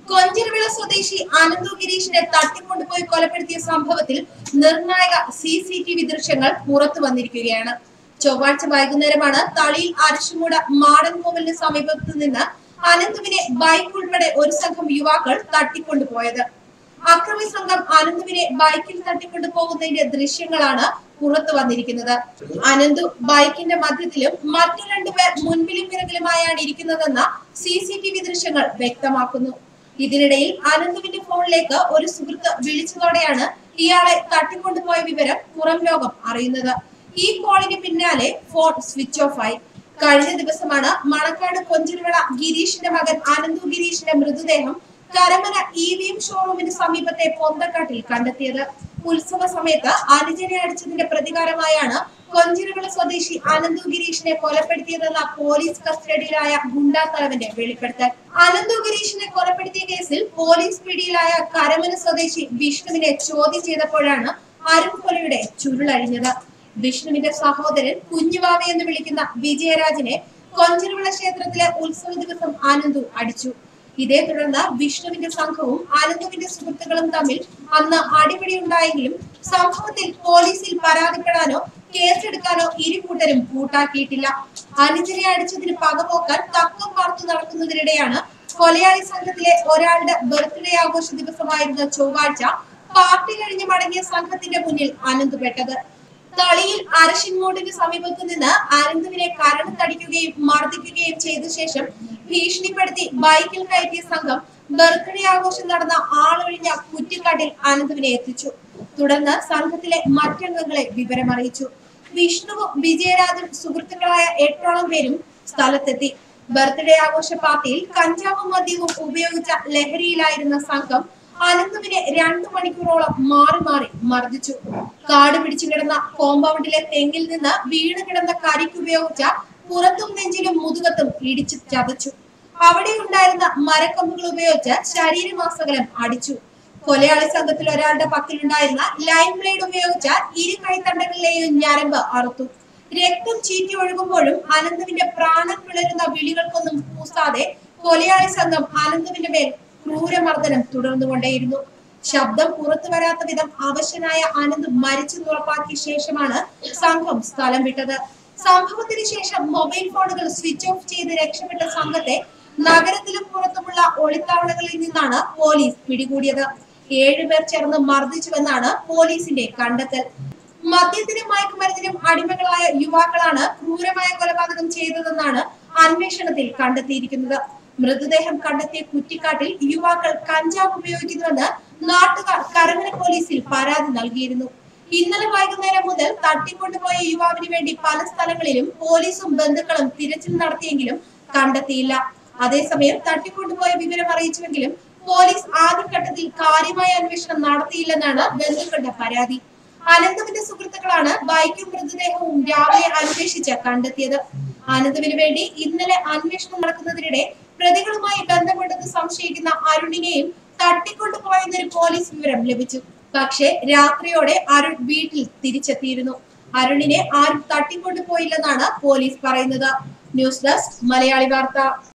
കൊഞ്ചിരവിള സ്വദേശി അനന്തു ഗിരീഷിനെ തട്ടിക്കൊണ്ടുപോയി കൊലപ്പെടുത്തിയ സംഭവത്തിൽ നിർണായക സി സി ടി വി ദൃശ്യങ്ങൾ പുറത്തു വന്നിരിക്കുകയാണ് ചൊവ്വാഴ്ച വൈകുന്നേരമാണ് തളിയിൽ അരിശുമൂട മാടൻ കോവലിന് സമീപത്ത് നിന്ന് അനന്തുവിനെ ബൈക്ക് ഉൾപ്പെടെ ഒരു സംഘം യുവാക്കൾ തട്ടിക്കൊണ്ടുപോയത് അക്രമി സംഘം അനന്തുവിനെ ബൈക്കിൽ തട്ടിക്കൊണ്ടു പോകുന്നതിന്റെ ദൃശ്യങ്ങളാണ് പുറത്തു വന്നിരിക്കുന്നത് അനന്തു ബൈക്കിന്റെ മധ്യത്തിലും മറ്റു രണ്ടുപേർ മുൻപിലും പിറകിലുമായാണ് ഇരിക്കുന്നതെന്ന സി സി ടി വി ദൃശ്യങ്ങൾ വ്യക്തമാക്കുന്നു ഇതിനിടയിൽ അനന്തുവിന്റെ ഫോണിലേക്ക് ഒരു സുഹൃത്ത് വിളിച്ചതോടെയാണ് ഇയാളെ തട്ടിക്കൊണ്ടുപോയ വിവരം പുറം ലോകം അറിയുന്നത് ഈ കോളിന് പിന്നാലെ ഫോൺ സ്വിച്ച് ഓഫ് ആയി കഴിഞ്ഞ ദിവസമാണ് മണക്കാട് കൊഞ്ചിരിവിള ഗിരീഷിന്റെ മകൻ അനന്തു ഗിരീഷിന്റെ മൃതദേഹം കരമന ഇ വി എം ഷോറൂമിന് സമീപത്തെ പൊന്തക്കാട്ടിൽ കണ്ടെത്തിയത് ഉത്സവ സമയത്ത് അനുജനെ അടിച്ചതിന്റെ പ്രതികാരമായാണ് കൊഞ്ചിരിവിള സ്വദേശി അനന്തു ഗിരീഷിനെ കൊലപ്പെടുത്തിയതെന്ന പോലീസ് കസ്റ്റഡിയിലായ ഗുണ്ടാ തലവന്റെ വെളിപ്പെടുത്തൽ അനന്തു ഗിരീഷിനെ കൊലപ്പെടുത്തിയ കേസിൽ പോലീസ് പിടിയിലായ കരമന സ്വദേശി വിഷ്ണുവിനെ ചോദ്യം ചെയ്തപ്പോഴാണ് അരുൺ കൊലയുടെ ചുരുളഴിഞ്ഞത് വിഷ്ണുവിന്റെ സഹോദരൻ കുഞ്ഞുവാവ എന്ന് വിളിക്കുന്ന വിജയരാജിനെ കൊഞ്ചിരിവിള ക്ഷേത്രത്തിലെ ഉത്സവ ദിവസം ആനന്ദു അടിച്ചു ഇതേ തുടർന്ന് വിഷ്ണുവിന്റെ സംഘവും ആനന്ദുവിന്റെ സുഹൃത്തുക്കളും തമ്മിൽ അന്ന് അടിപിടി ഉണ്ടായെങ്കിലും സംഭവത്തിൽ പോലീസിൽ പരാതിപ്പെടാനോ കേസെടുക്കാനോ ഇരു കൂട്ടരും കൂട്ടാക്കിയിട്ടില്ല അനുജനെ അടിച്ചതിന് പകപോക്കാൻ തക്കം പാർത്തു നടക്കുന്നതിനിടെയാണ് കൊലയാളി സംഘത്തിലെ ഒരാളുടെ ബർത്ത്ഡേ ആഘോഷ ദിവസമായിരുന്ന ചൊവ്വാഴ്ച പാർട്ടി കഴിഞ്ഞ് മടങ്ങിയ സംഘത്തിന്റെ മുന്നിൽ അനന്തുപെട്ടത് തളിയിൽ അരശിൻമൂടിന് സമീപത്തു നിന്ന് അനന്തുവിനെ കരണത്തടിക്കുകയും മർദ്ദിക്കുകയും ചെയ്ത ശേഷം ഭീഷണിപ്പെടുത്തി ബൈക്കിൽ കയറ്റിയ സംഘം ബർത്ത്ഡേ ആഘോഷം നടന്ന ആളൊഴിഞ്ഞ കുറ്റിക്കാട്ടിൽ അനന്തുവിനെ എത്തിച്ചു തുടർന്ന് സംഘത്തിലെ മറ്റംഗങ്ങളെ വിവരമറിയിച്ചു വിഷ്ണുവും വിജയരാജും സുഹൃത്തുക്കളായ എട്ടോളം പേരും സ്ഥലത്തെത്തി ബർത്ത്ഡേ ആഘോഷ പാർട്ടിയിൽ കഞ്ചാവും മദ്യവും ഉപയോഗിച്ച ലഹരിയിലായിരുന്ന സംഘം അനന്തുവിനെ രണ്ടു മണിക്കൂറോളം മാറി മാറി മർദ്ദിച്ചു കാട് പിടിച്ചു കിടന്ന കോമ്പൗണ്ടിലെ തെങ്ങിൽ നിന്ന് വീണ് കിടന്ന കരിക്ക് ഉപയോഗിച്ച പുറത്തും നെഞ്ചിലും മുതുകത്തും ഇടിച്ചു ചതച്ചു അവിടെ ഉണ്ടായിരുന്ന മരക്കമ്പുകൾ ഉപയോഗിച്ച് ശരീരമാസകലം അടിച്ചു കൊലയാളി സംഘത്തിൽ ഒരാളുടെ പക്കലുണ്ടായിരുന്ന ലൈൻ ബ്ലേഡ് ഉപയോഗിച്ച ഇരു കൈത്തണ്ടകളിലെയും ഞരമ്പ് അറുത്തു രക്തം ചീറ്റി ഒഴുകുമ്പോഴും അനന്തുവിന്റെ പ്രാണൻ പിളരുന്ന വിളികൾക്കൊന്നും കൂസാതെ കൊലയാളി സംഘം അനന്തുവിന്റെ മേൽ ക്രൂരമർദ്ദനം തുടർന്നുകൊണ്ടേയിരുന്നു ശബ്ദം പുറത്തു വരാത്ത വിധം അവശനായ ആനന്ദ് മരിച്ചെന്ന് ഉറപ്പാക്കിയ ശേഷമാണ് സംഘം സ്ഥലം വിട്ടത് സംഭവത്തിന് ശേഷം മൊബൈൽ ഫോണുകൾ സ്വിച്ച് ഓഫ് ചെയ്ത് രക്ഷപ്പെട്ട സംഘത്തെ നഗരത്തിലും പുറത്തുമുള്ള ഒളിത്താവളങ്ങളിൽ നിന്നാണ് പോലീസ് പിടികൂടിയത് ഏഴുപേർ ചേർന്ന് മർദ്ദിച്ചുവെന്നാണ് പോലീസിന്റെ കണ്ടെത്തൽ മദ്യത്തിനും മയക്കുമരുന്നിനും അടിമകളായ യുവാക്കളാണ് ക്രൂരമായ കൊലപാതകം ചെയ്തതെന്നാണ് അന്വേഷണത്തിൽ കണ്ടെത്തിയിരിക്കുന്നത് മൃതദേഹം കണ്ടെത്തിയ കുറ്റിക്കാട്ടിൽ യുവാക്കൾ കഞ്ചാവ് ഉപയോഗിക്കുന്നുവെന്ന് നാട്ടുകാർ കരമന പോലീസിൽ പരാതി നൽകിയിരുന്നു ഇന്നലെ വൈകുന്നേരം മുതൽ തട്ടിക്കൊണ്ടുപോയ യുവാവിന് വേണ്ടി പല സ്ഥലങ്ങളിലും പോലീസും ബന്ധുക്കളും തിരച്ചിൽ നടത്തിയെങ്കിലും കണ്ടെത്തിയില്ല അതേസമയം തട്ടിക്കൊണ്ടുപോയ വിവരം അറിയിച്ചുവെങ്കിലും പോലീസ് ആദ്യഘട്ടത്തിൽ കാര്യമായ അന്വേഷണം നടത്തിയില്ലെന്നാണ് ബന്ധുക്കളുടെ പരാതി അനന്തവിന്റെ സുഹൃത്തുക്കളാണ് ബൈക്കും മൃതദേഹവും രാവിലെ അന്വേഷിച്ച് കണ്ടെത്തിയത് അനന്തവിന് വേണ്ടി ഇന്നലെ അന്വേഷണം നടക്കുന്നതിനിടെ പ്രതികളുമായി ബന്ധമുണ്ടെന്ന് സംശയിക്കുന്ന അരുണിനെയും തട്ടിക്കൊണ്ടുപോയെന്നൊരു പോലീസ് വിവരം ലഭിച്ചു പക്ഷേ രാത്രിയോടെ അരുൺ വീട്ടിൽ തിരിച്ചെത്തിയിരുന്നു അരുണിനെ ആരും തട്ടിക്കൊണ്ടുപോയില്ലെന്നാണ് പോലീസ് പറയുന്നത് ന്യൂസ് ഡെസ്ക് മലയാളി വാർത്ത